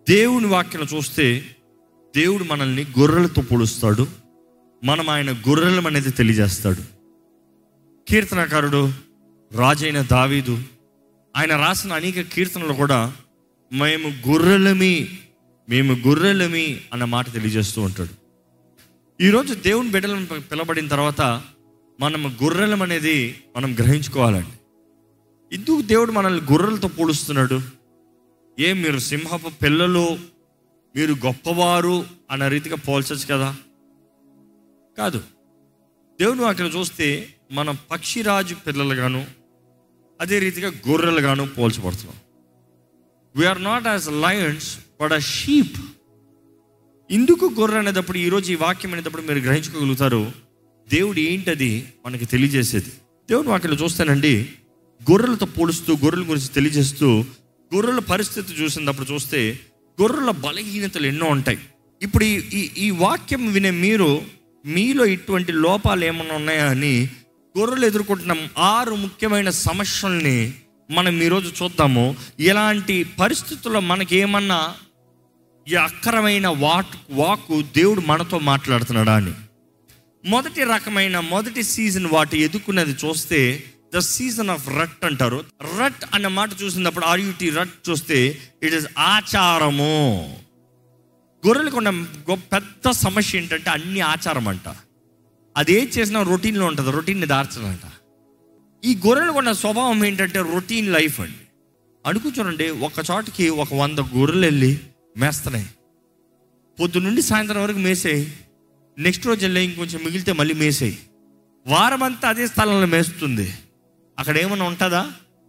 దేవుని వాక్యం చూస్తే దేవుడు మనల్ని గొర్రెలతో పోలుస్తాడు మనం ఆయన గొర్రెలం అనేది తెలియజేస్తాడు కీర్తనకారుడు రాజైన దావీదు ఆయన రాసిన అనేక కీర్తనలు కూడా మేము గొర్రెలమి మేము గొర్రెలమి అన్న మాట తెలియజేస్తూ ఉంటాడు ఈరోజు దేవుని బిడ్డలను పిలబడిన తర్వాత మనం గొర్రెలం అనేది మనం గ్రహించుకోవాలండి ఎందుకు దేవుడు మనల్ని గొర్రెలతో పోలుస్తున్నాడు ఏ మీరు సింహపు పిల్లలు మీరు గొప్పవారు అన్న రీతిగా పోల్చచ్చు కదా కాదు దేవుని వాక్యం చూస్తే మనం పక్షిరాజు పిల్లలుగాను అదే రీతిగా గొర్రెలుగాను పోల్చబడుతున్నాం we are not as lions but a sheep ఎందుకు గొర్రె అనేటప్పుడు ఈరోజు ఈ వాక్యం అనేటప్పుడు మీరు గ్రహించుకోగలుగుతారు దేవుడు ఏంటది మనకి తెలియజేసేది దేవుని వాక్యం చూస్తానండి గొర్రెలతో పోలుస్తూ గొర్రెల గురించి తెలియజేస్తూ గొర్రెల పరిస్థితి చూసినప్పుడు చూస్తే గొర్రెల బలహీనతలు ఎన్నో ఉంటాయి ఇప్పుడు ఈ ఈ ఈ వాక్యం వినే మీరు మీలో ఇటువంటి లోపాలు ఏమైనా ఉన్నాయా అని గొర్రెలు ఎదుర్కొంటున్న ఆరు ముఖ్యమైన సమస్యల్ని మనం ఈరోజు చూద్దాము ఇలాంటి పరిస్థితుల్లో మనకి ఏమన్నా ఈ అక్కరమైన వాట్ వాకు దేవుడు మనతో మాట్లాడుతున్నాడా అని మొదటి రకమైన మొదటి సీజన్ వాటి ఎదుర్కొన్నది చూస్తే ద సీజన్ ఆఫ్ రట్ అంటారు రట్ అన్న మాట చూసినప్పుడు ఆర్యుటి రట్ చూస్తే ఇట్ ఇస్ ఆచారము గొర్రెలకు ఉన్న గొప్ప పెద్ద సమస్య ఏంటంటే అన్ని ఆచారం అంట అది ఏం చేసినా రొటీన్లో ఉంటుంది రొటీన్ని దార్చదంట ఈ గొర్రెలకు ఉన్న స్వభావం ఏంటంటే రొటీన్ లైఫ్ అండి అడుగు చూడండి ఒక చోటకి ఒక వంద గొర్రెలు వెళ్ళి మేస్తున్నాయి పొద్దు నుండి సాయంత్రం వరకు మేసాయి నెక్స్ట్ రోజు వెళ్ళి ఇంకొంచెం మిగిలితే మళ్ళీ మేసాయి వారం అంతా అదే స్థలంలో మేస్తుంది అక్కడ ఏమైనా ఉంటుందా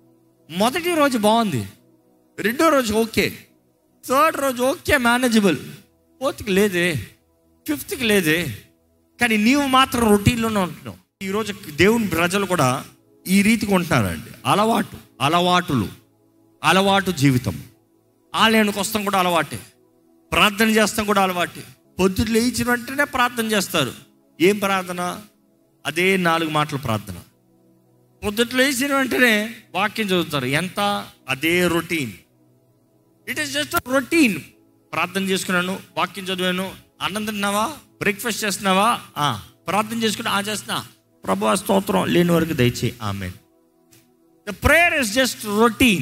మొదటి రోజు బాగుంది రెండో రోజు ఓకే థర్డ్ రోజు ఓకే మేనేజబుల్ ఫోర్త్కి లేదే ఫిఫ్త్కి లేదే కానీ నీవు మాత్రం రొటీన్లోనే ఉంటున్నావు ఈరోజు దేవుని ప్రజలు కూడా ఈ రీతికి ఉంటున్నారండి అలవాటు అలవాటులు అలవాటు జీవితం ఆలయానికి వస్తాం కూడా అలవాటే ప్రార్థన చేస్తాం కూడా అలవాటే పొద్దున్న లేచిన వెంటనే ప్రార్థన చేస్తారు ఏం ప్రార్థన అదే నాలుగు మాటల ప్రార్థన పొద్దుట లేచిన వెంటనే వాక్యం చదువుతారు ఎంత అదే routine it is just routine ప్రార్థన చేసుకున్నాను వాక్యం చదివాను అన్నం తిన్నావా బ్రేక్ఫాస్ట్ చేస్తున్నావా ఆ, ప్రార్థన చేసుకుని ఆ చేస్తున్నా ప్రభు స్తోత్రం లేని వరకు దయచేయి ఆమె the prayer is just routine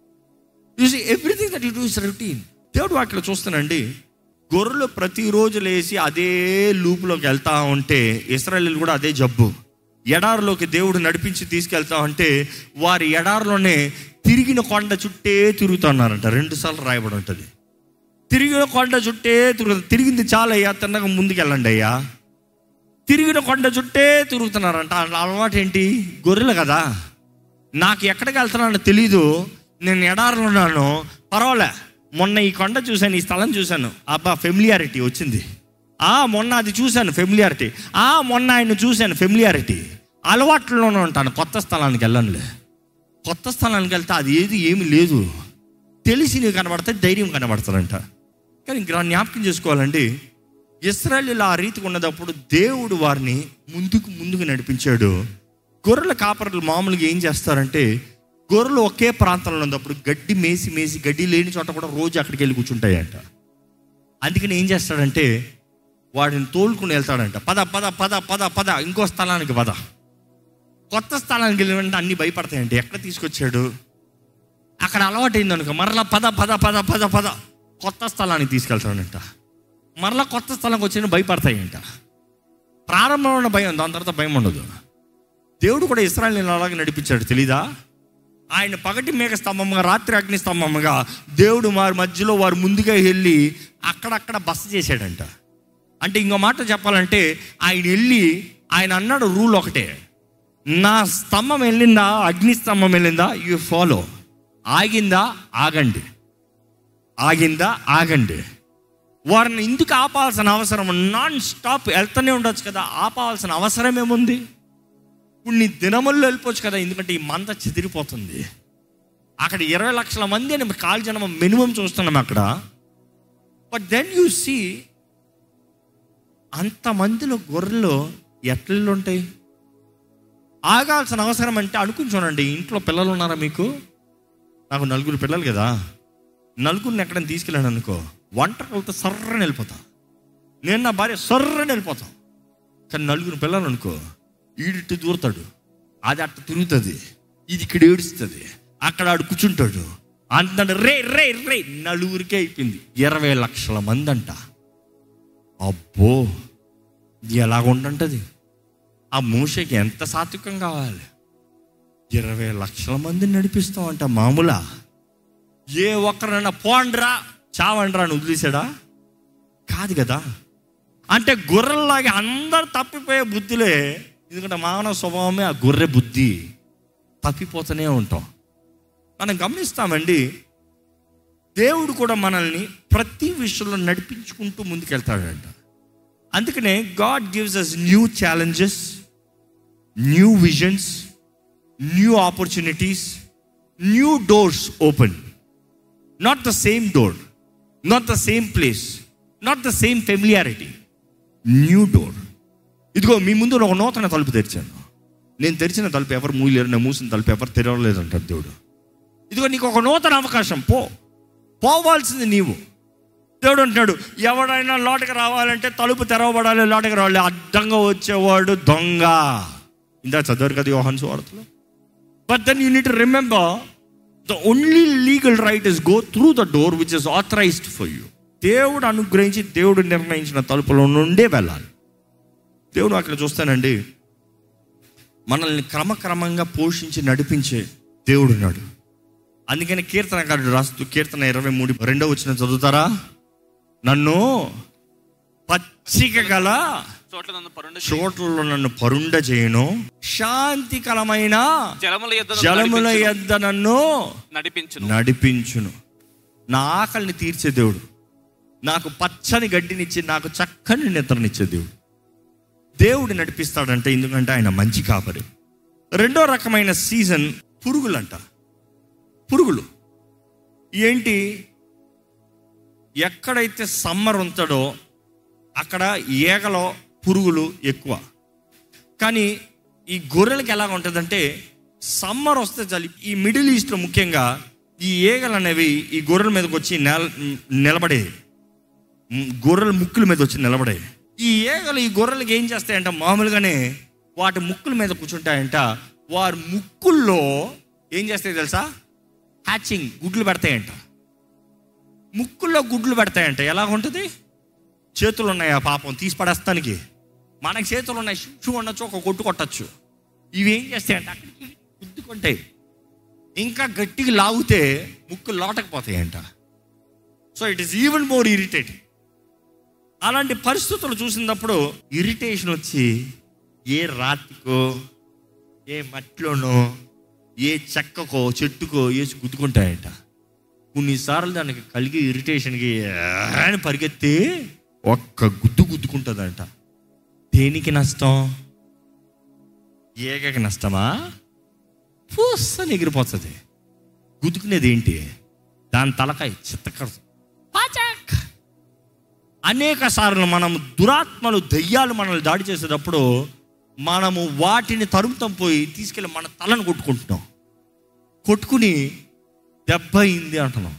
you see everything that you do is routine దేవుడు వాటిలో చూస్తానండి గొర్రెలు ప్రతిరోజు లేచి అదే లూపులోకి వెళ్తా ఉంటే ఇస్రాయలీలు కూడా అదే జబ్బు ఎడారిలోకి దేవుడు నడిపించి తీసుకెళ్తా ఉంటే వారి ఎడారిలోనే తిరిగిన కొండ చుట్టే తిరుగుతున్నారంట రెండు సార్లు రాయబడి ఉంటుంది తిరిగిన కొండ చుట్టే తిరుగు తిరిగింది చాలయ్యా తిన్నగా ముందుకు వెళ్ళండి అయ్యా తిరిగిన కొండ చుట్టే తిరుగుతున్నారంట వాళ్ళ అలవాటు ఏంటి గొర్రెలు కదా నాకు ఎక్కడికి వెళ్తున్నానో తెలీదు నేను ఎడారిలో ఉన్నాను పర్వాలే మొన్న ఈ కొండ చూశాను ఈ స్థలం చూశాను అబ్బా ఫెమిలియారిటీ వచ్చింది ఆ మొన్న అది చూశాను ఫెమిలియారిటీ ఆ మొన్న ఆయన చూశాను ఫెమిలియారిటీ అలవాట్లోనే ఉంటాను కొత్త స్థలానికి వెళ్ళనులే కొత్త స్థలానికి వెళ్తే అది ఏది ఏమి లేదు తెలిసి నీకు కనబడితే ధైర్యం కనబడతారంట కానీ ఇంకా జ్ఞాపకం చేసుకోవాలండి ఇస్రాయలీలు ఆ రీతికి ఉన్నదప్పుడు దేవుడు వారిని ముందుకు ముందుకు నడిపించాడు గొర్రెల కాపరులు మామూలుగా ఏం చేస్తారంటే గొర్రెలు ఒకే ప్రాంతంలో ఉన్నప్పుడు గడ్డి మేసి మేసి గడ్డి లేని చోట కూడా రోజు అక్కడికి వెళ్ళి కూర్చుంటాయంట అందుకని ఏం చేస్తాడంటే వాడిని తోలుకుని వెళ్తాడంట పద పద పద పద పద ఇంకో స్థలానికి పద కొత్త స్థలానికి వెళ్ళిన వెంటనే అన్ని భయపడతాయంటే ఎక్కడ తీసుకొచ్చాడు అక్కడ అలవాటైంది అనుకో మరలా పద పద పద పద పద కొత్త స్థలానికి తీసుకెళ్తాడంట మరలా కొత్త స్థలంకి వచ్చిన భయపడతాయంట ప్రారంభంలో ఉన్న భయం దాని తర్వాత భయం ఉండదు దేవుడు కూడా ఇస్రాయల్ అలాగే నడిపించాడు తెలీదా ఆయన పగటి మేఘ స్తంభంగా రాత్రి అగ్ని స్తంభంగా దేవుడు వారి మధ్యలో వారు ముందుగా వెళ్ళి అక్కడక్కడ బస చేశాడంట అంటే ఇంకో మాట చెప్పాలంటే ఆయన వెళ్ళి ఆయన అన్నాడు రూల్ ఒకటే నా స్తంభం వెళ్ళిందా అగ్ని స్తంభం వెళ్ళిందా యు ఫాలో ఆగిందా ఆగండి ఆగిందా ఆగండి వారిని ఎందుకు ఆపాల్సిన అవసరం నాన్ స్టాప్ వెళ్తూనే ఉండొచ్చు కదా ఆపాల్సిన అవసరం ఏముంది కొన్ని దినముల్లో వెళ్ళిపోవచ్చు కదా ఎందుకంటే ఈ మంద చెదిరిపోతుంది అక్కడ ఇరవై లక్షల మంది అని కాల్ జనం మినిమం చూస్తున్నాం అక్కడ బట్ దెన్ యూ సీ అంతమందిలో గొర్రెలు ఎట్లలో ఉంటాయి ఆగాల్సిన అవసరం అంటే అనుకుని చూడండి ఇంట్లో పిల్లలు ఉన్నారా మీకు నాకు నలుగురు పిల్లలు కదా నలుగురిని ఎక్కడైనా తీసుకెళ్ళాను అనుకో వంటకలతో సర్రని వెళ్ళిపోతా నేను నా భార్య సర్రని వెళ్ళిపోతాం కానీ నలుగురు పిల్లలు అనుకో ఈడిట్టు దూరతాడు అది అట్ట తిరుగుతుంది ఇది ఇక్కడ ఏడుస్తుంది అక్కడ ఆడు కూర్చుంటాడు అంత రే రే రే నలుగురికే అయిపోయింది ఇరవై లక్షల మంది అంట అబ్బో ఇది ఎలాగుంటుంటుంది ఆ మూషకి ఎంత సాత్వికం కావాలి ఇరవై లక్షల మందిని నడిపిస్తామంట మామూలా ఏ ఒక్కరైనా పోండ్రా చావండ్రా అని వదిలేసాడా కాదు కదా అంటే గొర్రెల్లాగా అందరు తప్పిపోయే బుద్ధిలే ఎందుకంటే మానవ స్వభావమే ఆ గొర్రె బుద్ధి తప్పిపోతూనే ఉంటాం మనం గమనిస్తామండి దేవుడు కూడా మనల్ని ప్రతి విషయంలో నడిపించుకుంటూ ముందుకెళ్తాడంట అందుకనే God gives us new challenges new visions new opportunities new doors open not the same door not the same place not the same familiarity new door ఇదిగో మీ ముందు ఒక నూతన తలుపు తెరిచాను నేను తెరిచిన తలుపు ఎవరు మూయలేరు నేను మూసిన తలుపు ఎవరు తెరవలేదు అంటారు దేవుడు ఇదిగో నీకు ఒక నూతన అవకాశం పో పోవాల్సింది నీవు దేవుడు అంటున్నాడు ఎవడైనా లోటుకి రావాలంటే తలుపు తెరవబడాలి లోటుకి రావాలి అడ్డంగా వచ్చేవాడు దొంగ ఇందా చదివారు కదా యోహన్ వార్తలో but then you need remember the only legal right is go through the door which is authorised for you దేవుడు అనుగ్రహించి దేవుడు నిర్ణయించిన తలుపులో నుండే వెళ్ళాలి దేవుడు అక్కడ చూస్తానండి మనల్ని క్రమక్రమంగా పోషించి నడిపించే దేవుడు ఉన్నాడు అందుకని కీర్తనకారుడు రాస్తూ కీర్తన ఇరవై మూడు రెండో వచ్చిన చదువుతారా నన్ను పచ్చిక గల చోట్ల నన్ను పరుండ చేయి. చోట్లలో నన్ను పరుండ చేయను శాంతికరమైన జలముల యొద్ద నన్ను జలముల నడిపించును. యొద్ద నన్ను నడిపించును నడిపించును నా ఆకలిని తీర్చే దేవుడు నాకు పచ్చని గడ్డినిచ్చి నాకు చక్కని నిద్రనిచ్చే దేవుడు దేవుడు నడిపిస్తాడంటే ఎందుకంటే ఆయన మంచి కాపరి రెండో రకమైన సీజన్ పురుగులంట పురుగులు ఏంటి ఎక్కడైతే సమ్మర్ ఉంటుందో అక్కడ ఏగలో పురుగులు ఎక్కువ కానీ ఈ గొర్రెలకి ఎలా ఉంటుందంటే సమ్మర్ వస్తే చాలు ఈ మిడిల్ ఈస్ట్లో ముఖ్యంగా ఈ ఏగలు అనేవి ఈ గొర్రెల మీదకి వచ్చి నెల నిలబడేవి మ్, గొర్రెల ముక్కుల మీద వచ్చి నిలబడే ఈ ఏగలు ఈ గొర్రెలకి ఏం చేస్తాయంట మామూలుగానే వాటి ముక్కుల మీద కూర్చుంటాయంట వారి ముక్కుల్లో ఏం చేస్తాయి తెలుసా హ్యాచింగ్ గుడ్లు పెడతాయంట ముక్కుల్లో గుడ్లు పెడతాయంట ఎలా ఉంటుంది చేతులు ఉన్నాయి ఆ పాపం తీసి పడేస్తానికి మనకి చేతులు ఉన్నాయి షూ ఉండొచ్చు ఒక కొట్టు కొట్టచ్చు ఇవి ఏం చేస్తాయంట అక్కడికి గుద్దుకుంటాయి ఇంకా గట్టిగా లాగితే ముక్కు లోటకపోతాయంట so it is even more irritating అలాంటి పరిస్థితులు చూసినప్పుడు ఇరిటేషన్ వచ్చి ఏ రాతికో ఏ మట్టిలోనో ఏ చెక్కకో చెట్టుకో వేసి గుద్దుకుంటాయంట కొన్నిసార్లు దానికి కలిగి ఇరిటేషన్కి అని పరిగెత్తి ఒక్క గుద్దు గుద్దుకుంటుందంట దేనికి నష్టం ఏకకి నష్టమా పూసని ఎగిరిపోతుంది గుద్దుకునేది ఏంటి దాని తలకాయ చిత్తకర పాచాక్ అనేక సార్లు మనము దురాత్మలు దయ్యాలు మనల్ని దాడి చేసేటప్పుడు మనము వాటిని తరుముతం పోయి తీసుకెళ్ళి మన తలను కొట్టుకుంటున్నాం కొట్టుకుని దెబ్బ అయింది అంటున్నాం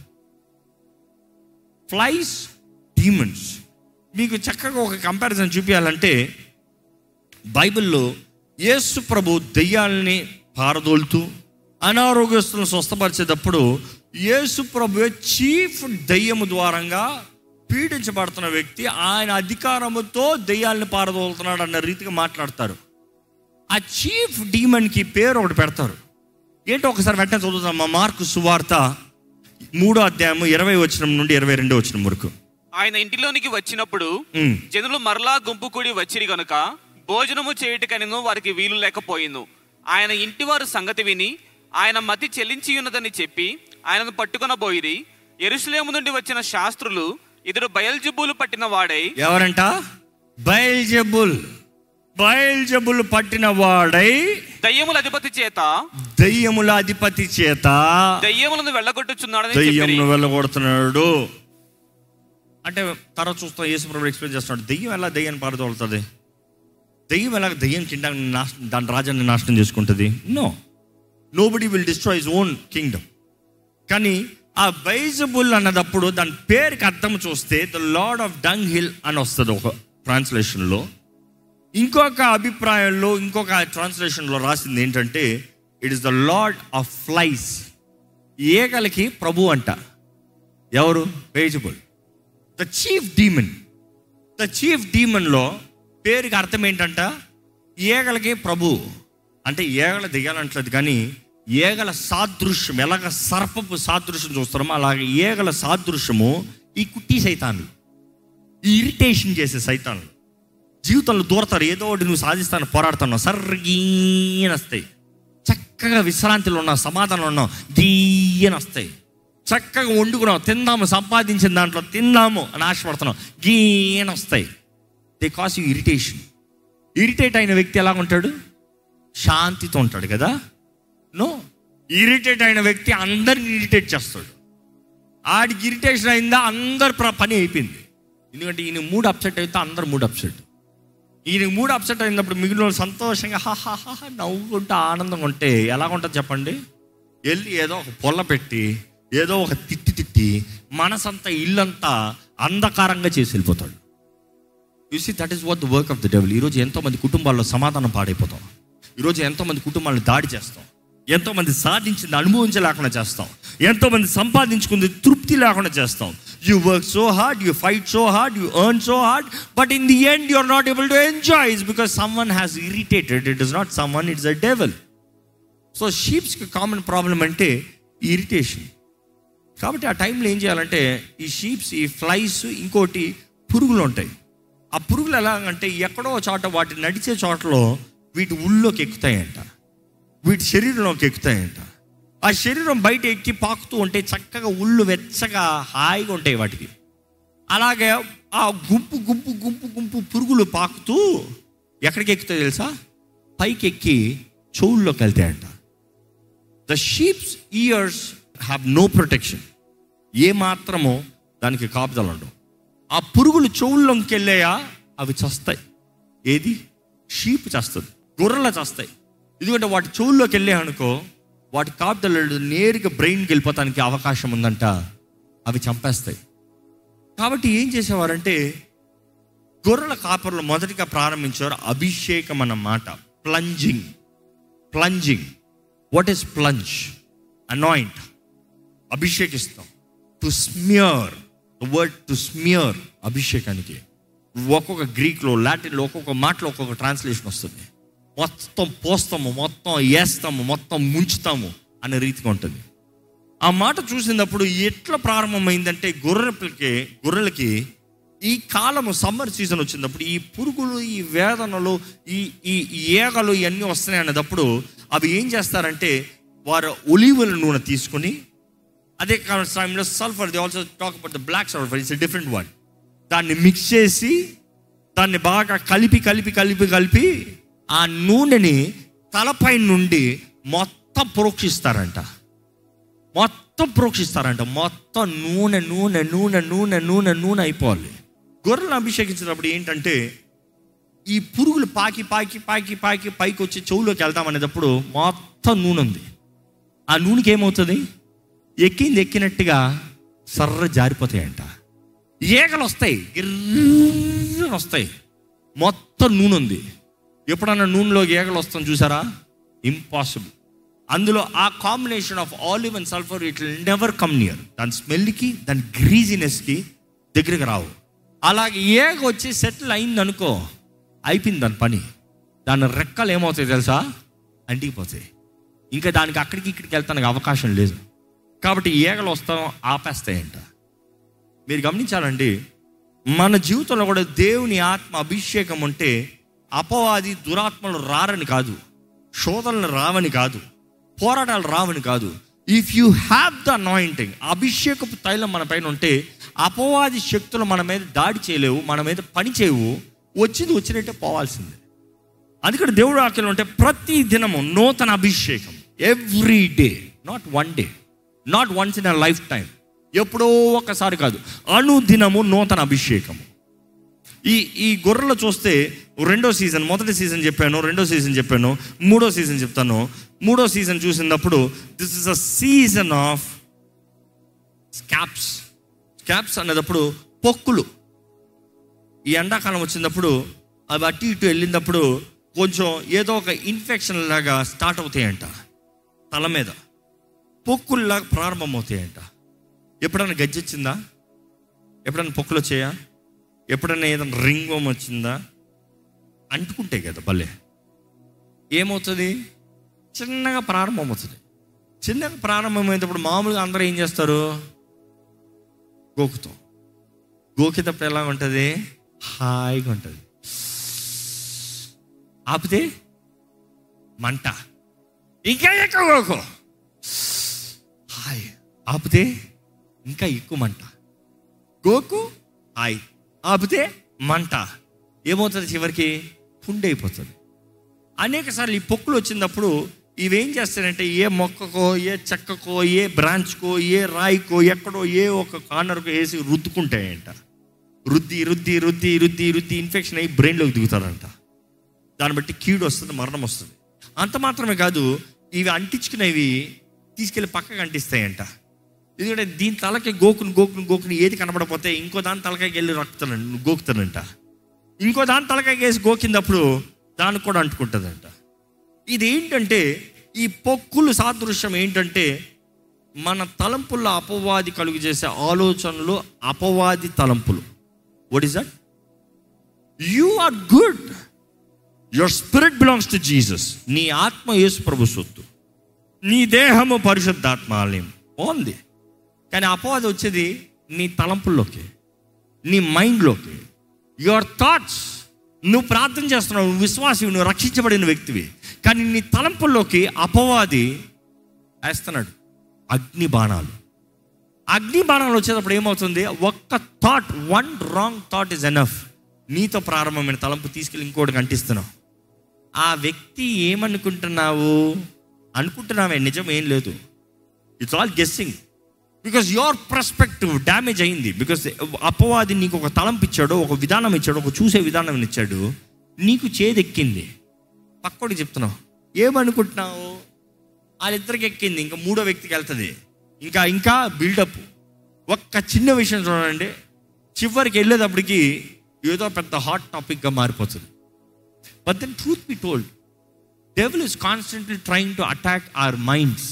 ఫ్లైస్ డీమన్స్ మీకు చక్కగా ఒక కంపారిజన్ చూపించాలంటే బైబిల్లో యేసు ప్రభు దెయ్యాలని పారదోలుతూ అనారోగ్యస్తులను స్వస్థపరిచేటప్పుడు యేసు ప్రభు చీఫ్ దెయ్యము ద్వారంగా పీడించబడుతున్న వ్యక్తి ఆయన అధికారముతో దెయ్యాలని పారదోలుతున్నాడు అన్న రీతిగా మాట్లాడతారు ఆ చీఫ్ డీమన్కి పేరు ఒకటి పెడతారు ఏంటో ఒకసారి వెంటనే చదువుతాం మా మార్కు సువార్త మూడో అధ్యాయము ఇరవై వచనం నుండి ఇరవై రెండో వచనం వరకు ఆయన ఇంటిలోనికి వచ్చినప్పుడు ఉమ్. జనులు మరలా గుంపు కూడి వచ్చిరి గనుక భోజనము చేయుటకనిను వారికి వీలు లేకపోయింది ఆయన ఇంటివారు సంగతి విని ఆయన మతి చెల్లించి ఉన్నదని చెప్పి ఆయనను పట్టుకొనబోయిరి ఎరుసలేము నుండి వచ్చిన శాస్త్రులు ఇతడు బయల్జబూలు పట్టిన వాడై ఎవరంట బయల్జబుల్ బయల్జబుల్ పట్టిన వాడై దయ్యముల అధిపతి చేత దయ్యముల అధిపతి చేత దయ్యములను వెళ్ళగొట్టుచున్నాడని చెప్పిరి దయ్యమును వెళ్ళగొడుతున్నాడు అంటే తర్వాత చూస్తాం యేసుప్రభు ఎక్స్ప్లెయిన్ చేస్తున్నాడు దెయ్యం ఎలా దయ్యాన్ని పారదోలుతుంది దెయ్యం ఎలా దెయ్యం కింగ్డమ్ నాశనం దాని రాజ్యాన్ని నాశనం చేసుకుంటుంది no nobody will destroy his own kingdom కానీ ఆ బైజబుల్ అన్నదప్పుడు దాని పేరుకి అర్థం చూస్తే the lord of dunghill అని వస్తుంది ఒక ట్రాన్స్లేషన్లో ఇంకొక అభిప్రాయంలో ఇంకొక ట్రాన్స్లేషన్లో రాసింది ఏంటంటే it is the lord of flies ఏగలకి ప్రభు అంట ఎవరు Beelzebub the chief demon the chief డీమన్లో పేరుకి అర్థం ఏంటంట ఏగలకి ప్రభు అంటే ఏగల దిగాలంటలేదు కానీ ఏగల సాదృశ్యం ఎలాగ సర్పపు సాదృశ్యం చూస్తారో అలాగే ఏగల సాదృశ్యము ఈ కుట్టి సైతాన్లు ఈ ఇరిటేషన్ చేసే సైతాన్లు జీవితంలో దూరతారు ఏదో ఒకటి నువ్వు సాధిస్తాను పోరాడుతున్నావు సర్గీని వస్తాయి చక్కగా విశ్రాంతిలో ఉన్నావు సమాధానంలో ఉన్నావు గీయని వస్తాయి చక్కగా వండుకున్నావు తిందాము సంపాదించిన దాంట్లో తిందాము అని ఆశపడుతున్నావు గీయని వస్తాయి they cause you irritation irritate అయిన వ్యక్తి ఎలా ఉంటాడు శాంతితో ఉంటాడు కదా నో ఇరిటేట్ అయిన వ్యక్తి అందరిని ఇరిటేట్ చేస్తాడు ఆడికి ఇరిటేషన్ అయిందా అందరు ప్ర- పని అయిపోయింది ఎందుకంటే ఈయన మూడు అప్సెట్ అయితే అందరు మూడు అప్సెట్ ఈయన మూడు అప్సెట్ అయినప్పుడు మిగిలిన వాళ్ళు సంతోషంగా హా హా హా హా నవ్వుకుంటూ ఆనందంగా ఉంటే ఎలా ఉంటుంది చెప్పండి వెళ్ళి ఏదో ఒక పొల్ల పెట్టి ఏదో ఒక తిట్టి తిట్టి మనసంతా ఇల్లంతా అంధకారంగా చేసి వెళ్ళిపోతాడు you see that is what the work of the devil ఈరోజు ఎంతో మంది కుటుంబాల్లో సమాధానం పాడైపోతాం ఈరోజు ఎంతో మంది కుటుంబాలను దాడి చేస్తాం ఎంతో మంది సాధించింది అనుభవించలేకుండా చేస్తాం ఎంతో మంది సంపాదించుకుంది తృప్తి లేకుండా చేస్తాం you work so hard you fight so hard you earn so hard but in the end you are not able to enjoy is because someone has irritated it is not someone it's a devil so షీప్స్కి common problem అంటే irritation కాబట్టి ఆ టైంలో ఏం చేయాలంటే ఈ sheeps ఈ flies ఇంకోటి పురుగులు ఉంటాయి ఆ పురుగులు ఎలాగంటే ఎక్కడో చోట వాటి నడిచే చోటలో వీటి ఉళ్ళోకి ఎక్కుతాయంట వీటి శరీరంలోకి ఎక్కుతాయంట ఆ శరీరం బయట ఎక్కి పాకుతూ ఉంటే చక్కగా ఉళ్ళు వెచ్చగా హాయిగా ఉంటాయి వాటికి అలాగే ఆ గుంపు గుంపు గుంపు గుంపు పురుగులు పాకుతూ ఎక్కడికి ఎక్కుతాయి తెలుసా పైకి ఎక్కి చెవుల్లోకి వెళ్తాయంట the sheep's ears have no protection ఏ మాత్రమో దానికి కాపుదలు ఉండవు ఆ పురుగులు చెవుల్లోకి వెళ్ళాయా అవి చస్తాయి ఏది షీప్ చేస్తుంది గొర్రెలు చేస్తాయి ఎందుకంటే వాటి చెవుల్లోకి వెళ్ళాయి అనుకో వాటి కాపుదలు నేరుగా బ్రెయిన్కి వెళ్ళిపోతానికి అవకాశం ఉందంట అవి చంపేస్తాయి కాబట్టి ఏం చేసేవారంటే గొర్రెల కాపర్లు మొదటిగా ప్రారంభించారు అభిషేకం అన్న మాట plunging plunging what is plunge anoint అభిషేకిస్తాం to smear the word to smear అభిషేకానికి ఒక్కొక్క గ్రీక్లో లాటిన్లో ఒక్కొక్క మాటలో ఒక్కొక్క ట్రాన్స్లేషన్ వస్తుంది మొత్తం పోస్తాము మొత్తం వేస్తాము మొత్తం ముంచుతాము అనే రీతిగా ఉంటుంది ఆ మాట చూసినప్పుడు ఎట్లా ప్రారంభమైందంటే గొర్రెలకి గొర్రెలకి ఈ కాలము సమ్మర్ సీజన్ వచ్చినప్పుడు ఈ పురుగులు ఈ వేదనలు ఈ ఈ ఈ ఏగలు ఇవన్నీ వస్తున్నాయి అన్నప్పుడు అవి ఏం చేస్తారంటే వారు ఒలీవుల నూనె తీసుకుని అదే టైంలో sulphur they also talk about the black sulphur it's different one దాన్ని మిక్స్ చేసి దాన్ని బాగా కలిపి కలిపి కలిపి కలిపి ఆ నూనెని తలపై నుండి మొత్తం ప్రోక్షిస్తారంట మొత్తం ప్రోక్షిస్తారంట మొత్తం నూనె నూనె నూనె నూనె నూనె నూనె అయిపోవాలి గొర్రెలను అభిషేకించినప్పుడు ఏంటంటే ఈ పురుగులు పాకి పాకి పాకి పాకి పైకి వచ్చి చెవులోకి వెళ్తాం అనేటప్పుడు మొత్తం నూనె ఉంది ఆ నూనెకి ఏమవుతుంది ఎక్కింది ఎక్కినట్టుగా సర్ర జారిపోతాయంట ఏగలు వస్తాయి గిర్రని వస్తాయి మొత్తం నూనె ఉంది ఎప్పుడన్నా నూనెలో ఏగలు వస్తాం చూసారా ఇంపాసిబుల్ అందులో ఆ combination of olive and sulphur it never come near దాని స్మెల్కి దాని గ్రీజినెస్కి దగ్గరికి రావు అలాగే ఏగ వచ్చి సెటిల్ అయింది అనుకో అయిపోయింది దాని పని దాని రెక్కలు ఏమవుతాయి తెలుసా అంటికిపోతాయి ఇంకా దానికి అక్కడికి ఇక్కడికి వెళ్తానికి అవకాశం లేదు కాబట్టి ఏగలు వస్తాం ఆపేస్తాయంట మీరు గమనించాలండి మన జీవితంలో కూడా దేవుని ఆత్మ అభిషేకం ఉంటే అపవాది దురాత్మలు రారని కాదు శోధనలు రావని కాదు పోరాటాలు రావని కాదు if you have the anointing అభిషేకపు తైలం మన పైన ఉంటే అపవాది శక్తులు మన మీద దాడి చేయలేవు మన మీద పని చేయవు వచ్చింది వచ్చినట్టే పోవాల్సిందే అందుకని దేవుడు ఆకలి ఉంటే ప్రతి దినము నూతన అభిషేకం every day not one day not once in a lifetime ఎప్పుడో ఒకసారి కాదు అనుదినము నూతన అభిషేకము ఈ ఈ గొర్రెలు చూస్తే రెండో సీజన్ మొదటి సీజన్ చెప్పాను రెండో సీజన్ చెప్పాను మూడో సీజన్ చెప్తాను మూడో సీజన్ చూసినప్పుడు this is a season of scabs scabs అనేటప్పుడు పొక్కులు ఈ ఎండాకాలం వచ్చినప్పుడు అవి అటు ఇటు వెళ్ళినప్పుడు కొంచెం ఏదో ఒక ఇన్ఫెక్షన్ లాగా స్టార్ట్ అవుతాయంట తల మీద పొక్కుల్లాగా ప్రారంభమవుతాయంట ఎప్పుడైనా గజ్జొచ్చిందా ఎప్పుడైనా పొక్కులు వచ్చాయా ఎప్పుడైనా ఏదైనా రింగం వచ్చిందా అంటుకుంటాయి కదా భలే ఏమవుతుంది చిన్నగా ప్రారంభమవుతుంది చిన్నగా ప్రారంభమైనప్పుడు మామూలుగా అందరూ ఏం చేస్తారు గోకుతాం గోకేటప్పుడు ఎలా ఉంటుంది హాయిగా ఉంటుంది ఆపితే మంట ఇంకా ఎక్కువ గోకు హాయ్ ఆపితే ఇంకా ఎక్కువ మంట గోకు హాయ్ ఆపితే మంట ఏమవుతుంది చివరికి పుండి అయిపోతుంది అనేక సార్లు ఈ పొక్కులు వచ్చినప్పుడు ఇవేం చేస్తారంటే ఏ మొక్కకో ఏ చెక్కకో ఏ బ్రాంచ్కో ఏ రాయికో ఎక్కడో ఏ ఒక కార్నర్కో వేసి రుద్దుకుంటాయంట రుద్ది రుద్ది రుద్ది రుద్ది రుద్ది ఇన్ఫెక్షన్ అయ్యి బ్రెయిన్లోకి దిగుతారంట దాన్ని బట్టి కీడు వస్తుంది మరణం వస్తుంది అంత మాత్రమే కాదు ఇవి అంటించుకునేవి తీసుకెళ్ళి పక్కకు అంటిస్తాయంట ఎందుకంటే దీని తలకి గోకుని గోకుని గోకుని ఏది కనబడపోతే ఇంకో దాని తలకాయకి వెళ్ళి రక్తానంట గోకుతానంట ఇంకో దాని తలకాయకి వేసి గోకినప్పుడు దానికి కూడా అంటుకుంటుందంట ఇది ఏంటంటే ఈ పొక్కులు సాదృశ్యం ఏంటంటే మన తలంపుల్లో అపవాది కలుగు చేసే ఆలోచనలు అపవాది తలంపులు what is that you are good your spirit belongs to Jesus నీ ఆత్మ యేసు ప్రభు సొత్తు నీ దేహము పరిశుద్ధాత్మ ఆలయం బాగుంది కానీ అపవాది వచ్చేది నీ తలంపుల్లోకి నీ మైండ్లోకి యువర్ థాట్స్ నువ్వు ప్రార్థన చేస్తున్నావు నువ్వు విశ్వాసి నువ్వు రక్షించబడిన వ్యక్తివి కానీ నీ తలంపుల్లోకి అపవాది వేస్తున్నాడు అగ్ని బాణాలు అగ్ని బాణాలు వచ్చేటప్పుడు ఏమవుతుంది ఒక్క thought one wrong thought is enough నీతో ప్రారంభమైన తలంపు తీసుకెళ్ళి ఇంకోటికి అంటిస్తున్నావు ఆ వ్యక్తి ఏమనుకుంటున్నావు అనుకుంటున్నావే నిజం ఏం లేదు it's all guessing because your perspective damage అయింది బికాస్ అపవాది నీకు ఒక తలంపు ఇచ్చాడు ఒక విధానం ఇచ్చాడు ఒక చూసే విధానం ఇచ్చాడు నీకు చేదెక్కింది పక్కోడికి చెప్తున్నావు ఏమనుకుంటున్నావు వాళ్ళిద్దరికి ఎక్కింది ఇంకా మూడో వ్యక్తికి వెళ్తుంది ఇంకా ఇంకా బిల్డప్ ఒక్క చిన్న విషయం చూడండి చివరికి వెళ్ళేటప్పటికి ఏదో పెద్ద హాట్ టాపిక్గా మారిపోతుంది but then truth be told devil is constantly trying to attack our minds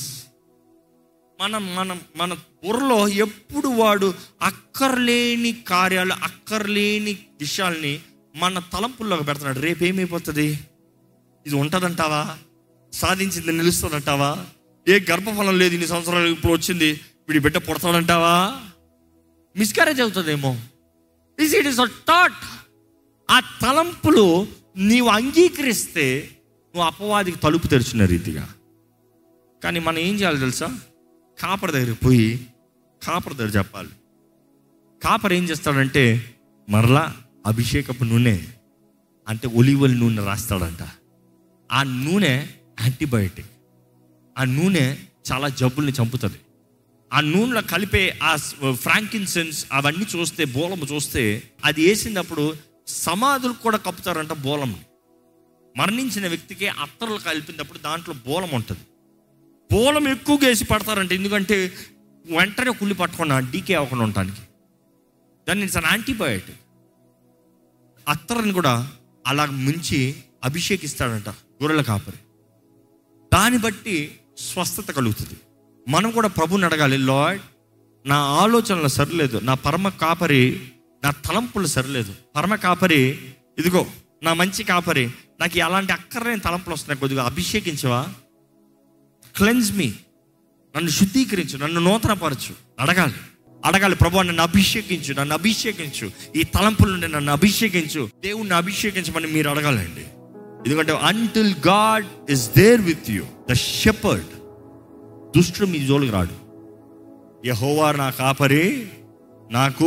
మనం మనం మన బుర్రలో ఎప్పుడు వాడు అక్కర్లేని కార్యాలు అక్కర్లేని విషయాల్ని మన తలంపుల్లోకి పెడుతున్నాడు రేపు ఏమైపోతుంది ఇది ఉంటుందంటావా సాధించింది నిలుస్తుందంటావా ఏ గర్భఫలం లేదు ఇన్ని సంవత్సరాలు ఇప్పుడు వచ్చింది వీడి బిడ్డ పుడతాడంటావా మిస్క్యారేజ్ అవుతుందేమో is it is a thought ఆ తలంపులు నీవు అంగీకరిస్తే నువ్వు అపవాదికి తలుపు తెరిచిన రీతిగా కానీ మనం ఏం చేయాలి తెలుసా కాపర్ దగ్గరికి పోయి కాపర్ దగ్గర చెప్పాలి కాపర్ ఏం చేస్తాడంటే మరలా అభిషేకపు నూనె అంటే ఒలివల్ నూనె రాస్తాడంట ఆ నూనె యాంటీబయోటిక్ ఆ నూనె చాలా జబ్బుల్ని చంపుతుంది ఆ నూనెలో కలిపే ఆ ఫ్రాంకిన్సెన్స్ అవన్నీ చూస్తే బోలము చూస్తే అది వేసినప్పుడు సమాధులు కూడా కప్పుతారంట బోలం మరణించిన వ్యక్తికి అత్తర్లు కలిపినప్పుడు దాంట్లో బోలం ఉంటుంది బోలం ఎక్కువగా వేసి పడతారంట ఎందుకంటే వెంటనే కుళ్ళి పట్టకుండా డీకే అవ్వకుండా ఉండటానికి దాన్ని ఇట్స్ అన్ యాంటీబయోటిక్ అత్తర్ని కూడా అలా ముంచి అభిషేకిస్తాడంట గొర్రెల కాపరి దాన్ని బట్టి స్వస్థత కలుగుతుంది మనం కూడా ప్రభుని అడగాలి లార్డ్ నా ఆలోచనలు సరిలేదు నా పరమ కాపరి నా తలంపులు సరిలేదు పరమ కాపరి ఇదిగో నా మంచి కాపరి నాకు అలాంటి అక్కర్లేని తలంపులు వస్తున్నాయి కొద్దిగా అభిషేకించవా క్లెన్స్ మీ నన్ను శుద్ధీకరించు నన్ను నూతనపరచు అడగాలి అడగాలి ప్రభు నన్ను అభిషేకించు నన్ను అభిషేకించు ఈ తలంపుల నుండి నన్ను అభిషేకించు దేవుణ్ణి అభిషేకించమని మీరు అడగాలండి ఎందుకంటే until God is there with you the shepherd దుష్టుడు మీ జోలికి రాడు యహోవారు నా కాపరి నాకు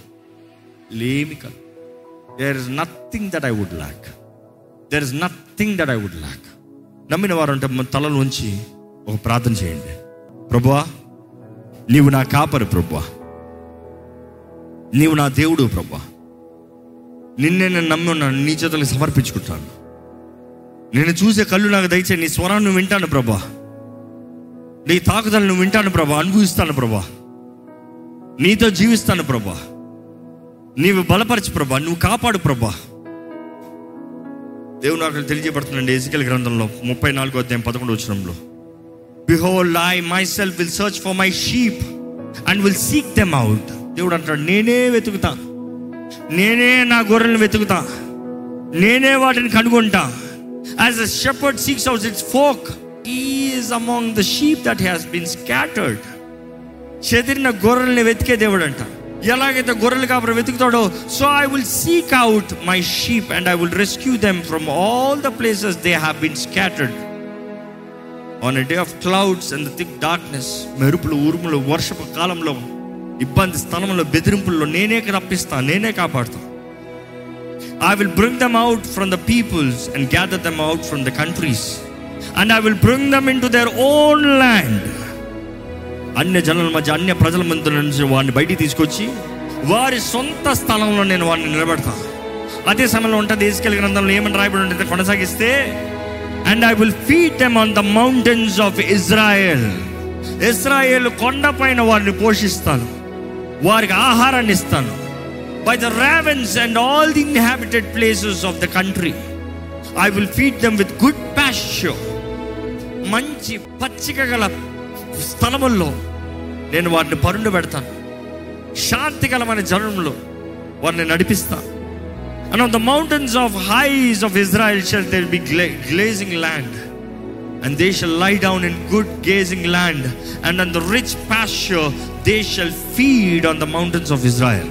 లేమి కలు there is nothing that I would lack there is nothing that I would lack నమ్మిన వారు అంటే మన తలలో ఉంచి ఒక ప్రార్థన చేయండి ప్రభువా నీవు నా కాపరి ప్రభువా నీవు నా దేవుడు ప్రభువా నిన్నే నేను నమ్మి ఉన్నాను నీ చేతులకు సమర్పించుకుంటాను నేను చూసే కళ్ళు నాకు దయచే నీ స్వరాన్ని వింటాను ప్రభా నీ తాకుదలను వింటాను ప్రభా అనుభవిస్తాను ప్రభా నీతో జీవిస్తాను ప్రభా నీవు బలపరచు ప్రభా నువ్వు కాపాడు ప్రభా దేవుడు అక్కడ తెలియజేయబడుతుందండి ఎజికల్ గ్రంథంలో ముప్పై నాలుగో అధ్యాయం పదకొండు వచ్చినంలో behold I myself will search for my sheep and will seek them out దేవుడు అంటాడు నేనే వెతుకుతా నేనే నా గొర్రెలను వెతుకుతా నేనే వాటిని కనుగొంటా as a shepherd seeks out its flock is among the sheep that has been scattered చెదిరిన గొర్రెల్ని వెతికే దేవుడు అంట ఎలాగైతే గొర్రెలు కాపుర వెతుకుతాడో so I will seek out my sheep and I will rescue them from all the places they have been scattered on a day of clouds and thick darkness మెరుపులు ఉరుములు వర్షపు కాలంలో ఇబ్బంది స్థలంలో బెదిరింపుల్లో నేనే రప్పిస్తా నేనే కాపాడుతా I will bring them out from the peoples and gather them out from the countries and I will bring them into their own land అన్య జనుల మధ్య అన్య ప్రజల మధ్య నుంచి వారిని బయటికి తీసుకొచ్చి వారి సొంత స్థలంలో నేను వారిని నిలబెడతా అదే సమయంలో ఉంటుంది ఏసుకెళ్ళి గ్రంథంలో ఏమని రాయబడి ఉంటుంది కొనసాగిస్తే and I will feed them on the mountains of Israel Israel కొండపైన వారిని పోషిస్తాను వారికి ఆహారాన్ని ఇస్తాను by the ravens and all the inhabited places of the country I will feed them with good pasture మంచి పచ్చిక గల స్థలముల్లో నేను వారిని పరుండు పెడతాను శాంతికరమైన జనంలో వారిని నడిపిస్తాను and on the mountains of heights of Israel shall their be grazing land and they shall lie down in good grazing land and on the rich pasture they shall feed on the mountains of Israel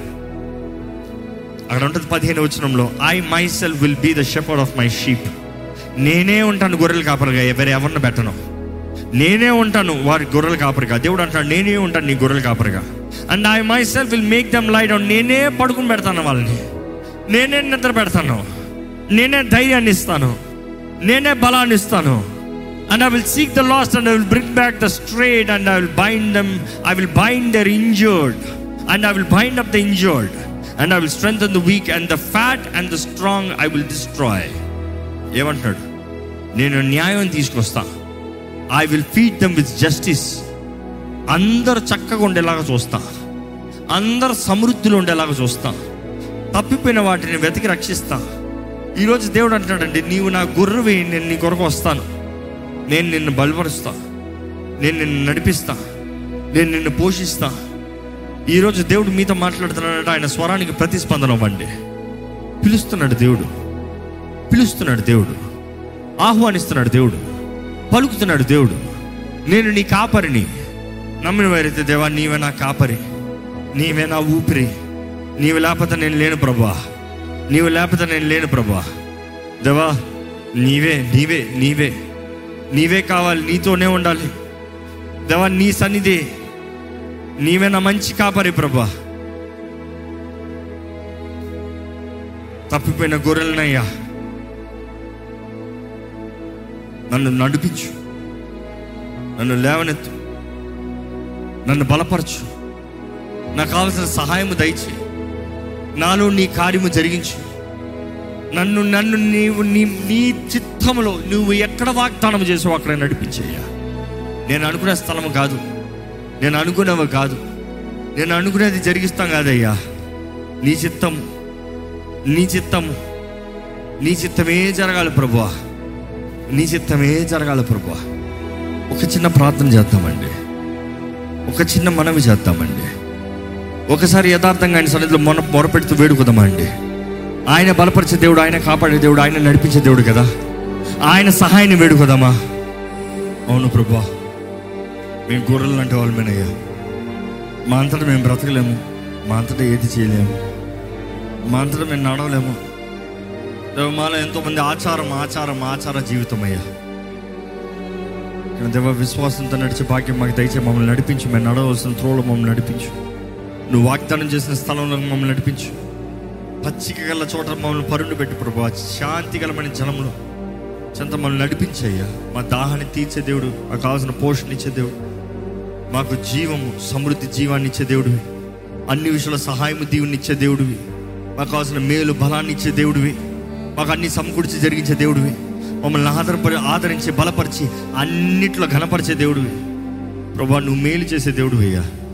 అక్కడ ఉంటుంది పదిహేను వచనంలో I myself will be the shepherd of my sheep నేనే ఉంటాను గొర్రెలు కాపరిగా ఎవరు ఎవరిని పెట్టను నేనే ఉంటాను వారి గొర్రెలు కాపరిగా దేవుడు అంటాడు నేనే ఉంటాను నీ గొర్రెలు కాపరిగా and I myself will make them lie down నేనే పడుకుని పెడతాను వాళ్ళని నేనే నిద్ర పెడతాను నేనే ధైర్యాన్ని ఇస్తాను నేనే బలాన్ని ఇస్తాను and I will seek the lost and I will bring back the strayed and I will bind them I will bind their injured and I will bind up the injured and I will strengthen the weak and the fat and the strong I will destroy ఏమంటున్నాడు నేను న్యాయం తీసుకొస్తా I will feed them with justice అందరు చక్కగా ఉండేలాగా చూస్తా అందరు సమృద్ధిలో ఉండేలాగా చూస్తా తప్పిపోయిన వాటిని వెతికి రక్షిస్తా ఈరోజు దేవుడు అంటాడండి నీవు నా గుర్రవి నేను నీ కొరకు వస్తాను నేను నిన్ను బలపరుస్తా నేను నిన్ను నడిపిస్తా నేను నిన్ను పోషిస్తా ఈరోజు దేవుడు మీతో మాట్లాడుతున్నాడంటే ఆయన స్వరానికి ప్రతిస్పందన అవ్వండి పిలుస్తున్నాడు దేవుడు పిలుస్తున్నాడు దేవుడు ఆహ్వానిస్తున్నాడు దేవుడు పలుకుతున్నాడు దేవుడు నేను నీ కాపరిని నమ్మిన వారైతే దేవా నీవే నా కాపరి నీవే నా ఊపిరి నీవు లేకపోతే నేను లేను ప్రభా నీవు లేకపోతే నేను లేను ప్రభా దేవా నీవే నీవే నీవే నీవే కావాలి నీతోనే ఉండాలి దేవా నీ సన్నిధి నీవే నా మంచి కాపరి ప్రభా తప్పిపోయిన గొర్రెలనయ్యా నన్ను నడిపించు నన్ను లేవనెత్తు నన్ను బలపరచు నాకు కావలసిన సహాయము దయచే నాలో నీ కార్యము జరిగించు నన్ను నన్ను నీవు నీ నీ చిత్తములో నువ్వు ఎక్కడ వాగ్దానం చేసావు అక్కడ నడిపించేయ్యా నేను అనుకునే స్థలము కాదు నేను అనుకునేవి కాదు నేను అనుకునేది జరిగిస్తాం కాదయ్యా నీ చిత్తము నీ చిత్తము నీ చిత్తమే జరగాలి ప్రభువా నీ చిత్తమే జరగాలి ప్రభువా ఒక చిన్న ప్రార్థన చేద్దామండి ఒక చిన్న మనవి చేద్దామండి ఒకసారి యథార్థంగా ఆయన సన్నిధిలో మొన మొరపెడుతూ వేడుకుదామండి ఆయన బలపరిచే దేవుడు ఆయన కాపాడే దేవుడు ఆయన నడిపించే దేవుడు కదా ఆయన సహాయాన్ని వేడుకుదామా అవును ప్రభా మేము గొర్రెలు అంటే వాళ్ళమేనయ్యా మా అంతటా మేము బ్రతకలేము మా అంతటా ఏది చేయలేము మా అంతటా మేము నడవలేము దేవ మాలో ఎంతోమంది ఆచారం ఆచారం ఆచార జీవితం అయ్యా కానీ దేవ విశ్వాసంతో నడిచే భాగ్యం మాకు దయచే మమ్మల్ని నడిపించు మేము నడవలసిన త్రోలో మమ్మల్ని నడిపించు నువ్వు వాగ్దానం చేసిన స్థలంలో మమ్మల్ని నడిపించు పచ్చిక గల చోట మమ్మల్ని పరుండు పెట్టు ప్రభా శాంతి గలమైన జలంలో చెంత మమ్మల్ని నడిపించయ్యా మా దాహాన్ని తీర్చే దేవుడు మాకు కావాల్సిన పోషణ ఇచ్చే దేవుడు మాకు జీవము సమృద్ధి జీవాన్ని ఇచ్చే దేవుడివి అన్ని విషయాల సహాయము దీవుని ఇచ్చే దేవుడివి మాకు కావాల్సిన మేలు బలాన్ని ఇచ్చే దేవుడివి మాకు అన్ని సమకూర్చి జరిగించే దేవుడివి మమ్మల్ని ఆదరపరి ఆదరించి బలపరిచి అన్నిట్లో ఘనపరిచే దేవుడివి ప్రభా నువ్వు మేలు చేసే దేవుడివి అయ్యా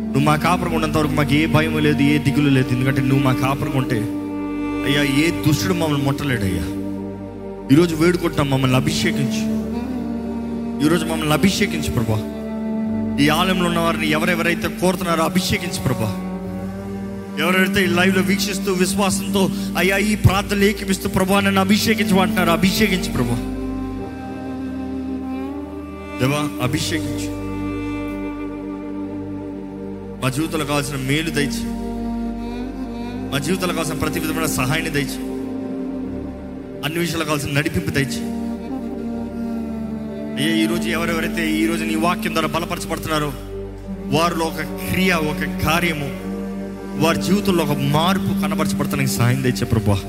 నువ్వు మా కాపురం ఉన్నంత వరకు మాకు ఏ భయం లేదు ఏ దిగులు లేదు ఎందుకంటే నువ్వు మా కాపురం ఉంటే అయ్యా ఏ దుష్టుడు మమ్మల్ని ముట్టలేడయ్యా ఈరోజు వేడుకుంటున్నాం మమ్మల్ని అభిషేకించు ఈరోజు మమ్మల్ని అభిషేకించు ప్రభా ఈ ఆలయంలో ఉన్న వారిని ఎవరెవరైతే కోరుతున్నారో అభిషేకించు ప్రభా ఎవరైతే ఈ లైవ్లో వీక్షిస్తూ విశ్వాసంతో అయ్యా ఈ ప్రార్థనలు ఏకిపిస్తూ ప్రభా నన్ను అభిషేకించమంటున్నారు అభిషేకించు ప్రభా దేవా అభిషేకించు మా జీవితంలో కావాల్సిన మేలు దయచి మా జీవితంలో కావాల్సిన ప్రతి విధమైన సహాయాన్ని దయచి అన్ని విషయాలు కావాల్సిన నడిపింపు దయచి అయ్యా ఈరోజు ఎవరెవరైతే ఈరోజు నీ వాక్యం ద్వారా బలపరచబడుతున్నారో వారిలో ఒక క్రియ ఒక కార్యము వారి జీవితంలో ఒక మార్పు కనబరచబడతానికి సహాయం తెచ్చే ప్రభా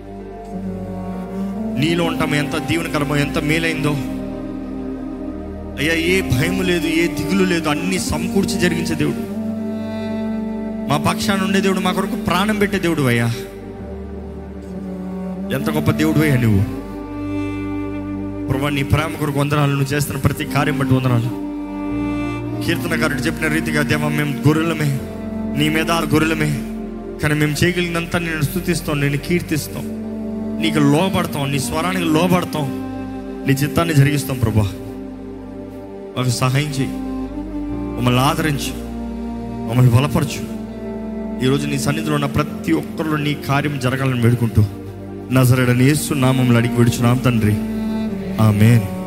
నీలో ఉంటాము ఎంత దీవెనకరమో ఎంత మేలైందో అయ్యా ఏ భయం లేదు ఏ దిగులు లేదు అన్ని సమకూర్చి జరిగించే దేవుడు మా పక్షాన ఉండే దేవుడు మా కొరకు ప్రాణం పెట్టే దేవుడు అయ్యా ఎంత గొప్ప దేవుడు అయ్యా నువ్వు ప్రభా నీ ప్రేమ కొరకు వందనాలు నువ్వు చేస్తున్న ప్రతి కార్యం బట్టి వందనాలు కీర్తనకారుడు చెప్పిన రీతిగా దేవ మేము గొర్రెలమే నీ మీద ఆ గొర్రెలమే కానీ మేము చేయగలిగినంత నేను స్థుతిస్తాం నేను కీర్తిస్తాం నీకు లోబడతాం నీ స్వరానికి లోబడతాం నీ చిత్తాన్ని జరిగిస్తాం ప్రభా మాకు సహాయం చేయి మమ్మల్ని ఆదరించు మమ్మల్ని బలపరచు ఈరోజు నీ సన్నిధిలో ఉన్న ప్రతి ఒక్కరిలో నీ కార్యం జరగాలని వేడుకుంటూ నజరడని యేసు నామంలో అడిగి విడుచున్నాం తండ్రి ఆమెన్